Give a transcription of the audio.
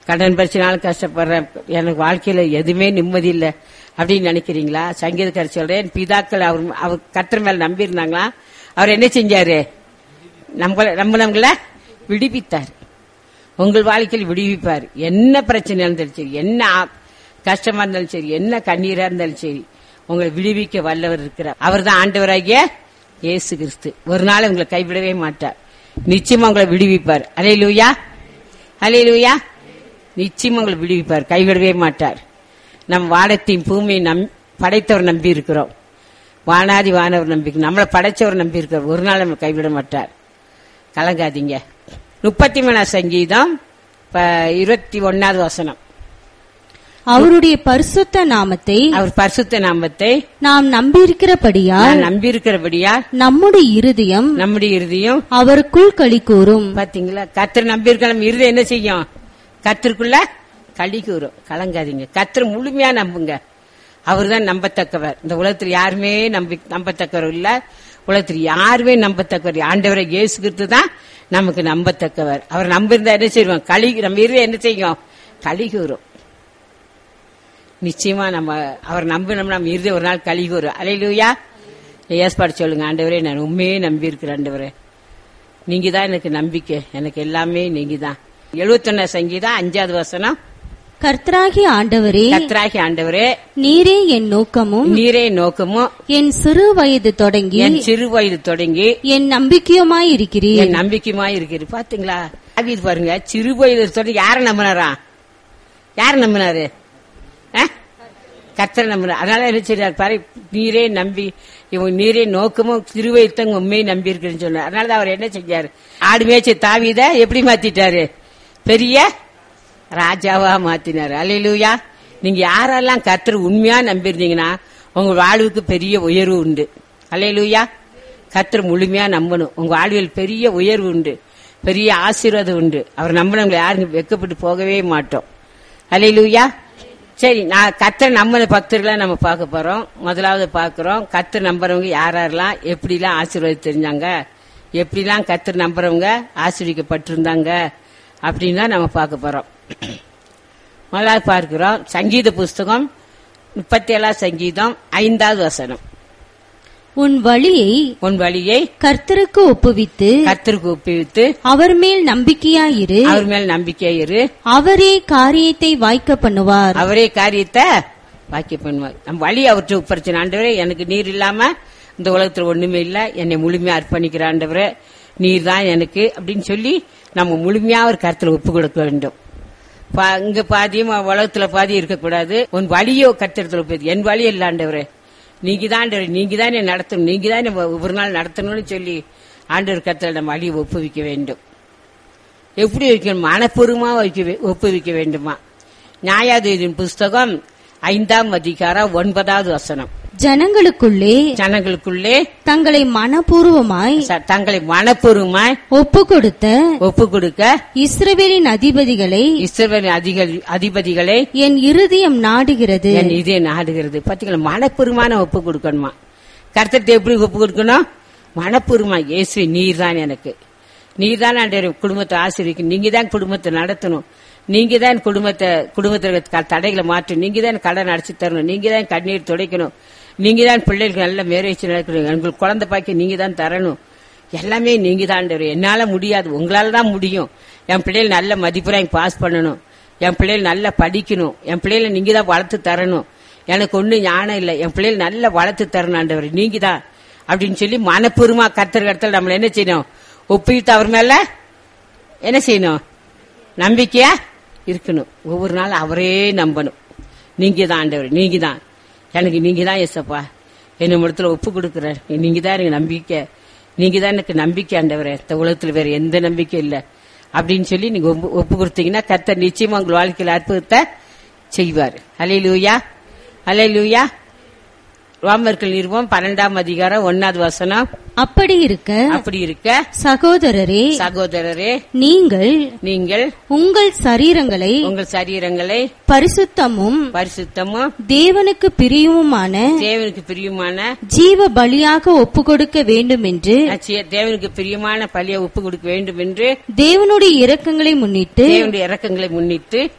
கடன் பிரச்சனாலும் கஷ்டப்படுறேன் எனக்கு வாழ்க்கையில எதுவுமே நிம்மதி இல்லை அப்படின்னு நினைக்கிறீங்களா சங்கீதக்காரர் சொல்றேன் பிதாக்கள் அவர் அவர் கத்தர் மேல நம்பி இருந்தாங்களா அவர் என்ன செஞ்சாரு நம்மள நம்ம நம்மள விடுவித்தார் உங்கள் வாழ்க்கையில் விடுவிப்பார் என்ன பிரச்சனை இருந்தாலும் சரி என்ன ஆ- கஷ்டமா இருந்தாலும் சரி என்ன கண்ணீரா இருந்தாலும் சரி உங்களை விடுவிக்க வல்லவர் இருக்கிறார் அவர் தான் ஆண்டவராகிய இயேசு கிறிஸ்து ஒரு நாள் உங்களை கைவிடவே மாட்டார் நிச்சயமா உங்களை விடுவிப்பார் அலே லூயா அலே லூயா நிச்சயமா உங்களை விடுவிப்பார் கைவிடவே மாட்டார் நம் வானத்தையும் பூமியை நம் படைத்தவர் நம்பி இருக்கிறோம் வானாதி வானவர் நம்பி நம்மளை படைச்சவர் நம்பி இருக்கிறோம் ஒரு நாள் நம்ம கைவிட மாட்டார் கலங்காதீங்க முப்பத்தி மூணாம் சங்கீதம் ப- இருபத்தி ஒன்னாவது வசனம் அவருடைய பரிசுத்த நாமத்தை அவர் பரிசுத்த நாமத்தை நாம் நம்பியிருக்கிறபடியால் நான் நம்பியிருக்கிறபடியா நம்முடைய இருதயம் நம்முடைய இறுதியும் அவருக்குள் களி கூறும் பாத்தீங்களா கத்தர் நம்பியிருக்க நம்ம இருதயம் என்ன செய்யும் கத்திற்குள்ள களி கூறும் கலங்காதீங்க கத்தர் முழுமையா நம்புங்க அவர் தான் நம்பத்தக்கவர் இந்த உலகத்தில் யாருமே நம்பி நம்பத்தக்கவர் இல்ல உலகத்தில் யாருமே நம்பத்தக்கவர் ஆண்டவரை இயேசு கிறிஸ்து தான் நமக்கு நம்பத்தக்கவர் அவர் நம்பியிருந்தா என்ன செய்வோம் களி நம்ம இருதயம் என்ன செய்யும் களி கூறும் நிச்சயமா நம்ம அவர் நம்பினோம் நம்ம இறுதி ஒரு நாள் கழி கூறும் அலையிலூயா ஏற்பாடு சொல்லுங்க ஆண்டவரே நான் உண்மையே நம்பி இருக்கிறேன் ஆண்டவரே நீங்க தான் எனக்கு நம்பிக்கை எனக்கு எல்லாமே நீங்க தான் எழுபத்தொன்னு சங்கீதம் அஞ்சாவது வசனம் கர்த்தராகிய ஆண்டவரே கத்ராகி ஆண்டவரே நீரே என் நோக்கமும் நீரே நோக்கமும் என் சிறு வயது தொடங்கி என் சிறு வயது தொடங்கி என் நம்பிக்கையுமாய் இருக்கிறீர் என் நம்பிக்கையுமா இருக்கிறது பாத்தீங்களா தாவீது பாருங்க சிறு வயது தொடங்கி யார நம்பினாரா யார் நம்பினாரு கத்தரை நம்பினார் அதனால என்ன செய்றார் பாரு நீரே நம்பி இவங்க நீரே நோக்கமும் திருவயத்தங்க உண்மையை நம்பி இருக்கிறேன்னு சொன்னார் அதனால தான் அவர் என்ன செஞ்சாரு ஆடு மேய்ச்சி தாவீத எப்படி மாத்திட்டாரு பெரிய ராஜாவா மாத்தினாரு அலையிலூயா நீங்க யாரெல்லாம் கத்தர் உண்மையா நம்பியிருந்தீங்கன்னா உங்க வாழ்வுக்கு பெரிய உயர்வு உண்டு அலையிலூயா கத்தர் முழுமையா நம்பணும் உங்க வாழ்வில் பெரிய உயர்வு உண்டு பெரிய ஆசீர்வாதம் உண்டு அவர் நம்பினவங்களை யாரும் வெக்கப்பட்டு போகவே மாட்டோம் அலையிலூயா சரி நான் கத்தர் நம்பின பக்தர்களை நம்ம பார்க்க போறோம் முதலாவது பார்க்கிறோம் கத்தர் நம்புறவங்க யார் யாரெல்லாம் எப்படிலாம் ஆசீர்வாதம் தெரிஞ்சாங்க எப்படிலாம் கத்தர் நம்புறவங்க ஆசீர்விக்கப்பட்டிருந்தாங்க அப்படின்னு தான் நம்ம பார்க்க போறோம் முதலாவது பார்க்கிறோம் சங்கீத புஸ்தகம் முப்பத்தி ஏழாம் சங்கீதம் ஐந்தாவது வசனம் உன் வழியை உன் வழியை கர்த்தருக்கு ஒப்புவித்து கத்தருக்கு ஒப்புவித்து அவர் மேல் நம்பிக்கையாயிரு அவர் மேல் நம்பிக்கை இரு அவரே காரியத்தை வாய்க்க பண்ணுவார் அவரே காரியத்தை வாக்கிய பண்ணுவார் நம் வழி அவற்றை ஒப்படைச்ச ஆண்டவரே எனக்கு நீர் இல்லாம இந்த உலகத்துல ஒண்ணுமே இல்ல என்னை முழுமையா அர்ப்பணிக்கிற ஆண்டவரே நீர் தான் எனக்கு அப்படின்னு சொல்லி நம்ம முழுமையா ஒரு கருத்துல ஒப்பு கொடுக்க வேண்டும் பா- இங்க பாதியும் உலகத்துல பாதி இருக்கக்கூடாது உன் வழியோ கத்திரத்துல ஒப்பு என் வழி இல்ல ஆண்டவரே நீங்க தான் ஆண்டவரே நீங்க தான் என்னை நடத்தணும் நீங்க தான் என்னை ஒவ்வொரு நாள் நடத்தணும்னு சொல்லி ஆண்டவர் கருத்துல நம்ம வழியை ஒப்புவிக்க வேண்டும் எப்படி வைக்கணும் மனப்பூர்வமா வைக்க வே- ஒப்புவிக்க வேண்டுமா நியாயாதீதின் புஸ்தகம் ஐந்தாம் அதிகாரம் ஒன்பதாவது வசனம் ஜனங்களுக்குள்ளே ஜனங்களுக்குள்ளே தங்களை மனப்பூர்வமாய் ச- தங்களை மனப்பூர்வமாய் ஒப்பு கொடுத்த ஒப்பு கொடுக்க இஸ்ரவேலின் அதிபதிகளை இஸ்ரவேல் அதிக- அதிபதிகளை என் இருதயம் நாடுகிறது என் இதே நாடுகிறது பாத்தீங்களா மனப்பூர்வமான ஒப்பு கொடுக்கணுமா கர்த்தத்தை எப்படி ஒப்பு கொடுக்கணும் மனப்பூர்வமா இயேசு நீர் தான் எனக்கு நீர் தான் ஆண்டவரே குடும்பத்தை ஆசிரியக்கும் நீங்க தான் குடும்பத்தை நடத்தணும் நீங்க தான் குடும்பத்தை குடும்பத்தில் இருக்க தடைகளை மாற்றணும் நீங்க தான் கடன் அடைச்சு தரணும் நீங்க தான் கண்ணீர் துடைக்கணும் நீங்க தான் பிள்ளைகளுக்கு நல்ல மேரேஜ் நடக்கணும் உங்களுக்கு குழந்தை பாக்கி நீங்க தான் தரணும் எல்லாமே நீங்க தான் ஆண்டவரே. என்னால முடியாது உங்களால தான் முடியும் என் பிள்ளைகள் நல்ல மதிப்பெல்லாம் பாஸ் பண்ணணும் என் பிள்ளைகள் நல்லா படிக்கணும் என் பிள்ளைகளை நீங்க தான் வளர்த்து தரணும் எனக்கு ஒன்றும் ஞானம் இல்லை என் பிள்ளைகள் நல்லா வளர்த்து தரணும் ஆண்டவர் நீங்க தான் அப்படின்னு சொல்லி மனப்பூர்வமா கத்தர் கடத்தல் நம்மள என்ன செய்யணும் ஒப்பிட்டு அவர் மேல என்ன செய்யணும் நம்பிக்கையா இருக்கணும் ஒவ்வொரு நாள் அவரே நம்பணும் நீங்க தான் ஆண்டவர் நீங்க தான் எனக்கு நீங்க தான் எசப்பா என்ன இடத்துல ஒப்பு கொடுக்குற நீங்க தான் எனக்கு நம்பிக்கை நீங்க தான் எனக்கு நம்பிக்கை ஆண்டவரே இந்த உலகத்துல வேற எந்த நம்பிக்கை இல்ல அப்படின்னு சொல்லி நீங்க ஒப்பு- ஒப்பு கொடுத்தீங்கன்னா கர்த்தர் நிச்சயமா உங்கள் வாழ்க்கையில் அற்புதத்தை செய்வார் அலை லூயா அலை லூயா ரோமர்கள் நிறுவம் பன்னெண்டாம் அதிகாரம் ஒன்னாவது வசனம் அப்படி இருக்க அப்படி இருக்க சகோதரரே சகோதரரே நீங்கள் நீங்கள் உங்கள் சரீரங்களை உங்கள் சரீரங்களை பரிசுத்தமும் பரிசுத்தமும் தேவனுக்கு பிரியவுமான தேவனுக்கு பிரியமான ஜீவ பலியாக ஒப்பு கொடுக்க வேண்டும் என்று அச்சிய- தேவனுக்கு பிரியமான பலியை ஒப்பு கொடுக்க வேண்டும் என்று தேவனுடைய இரக்கங்களை முன்னிட்டு தேவனுடைய இறக்கங்களை முன்னிட்டு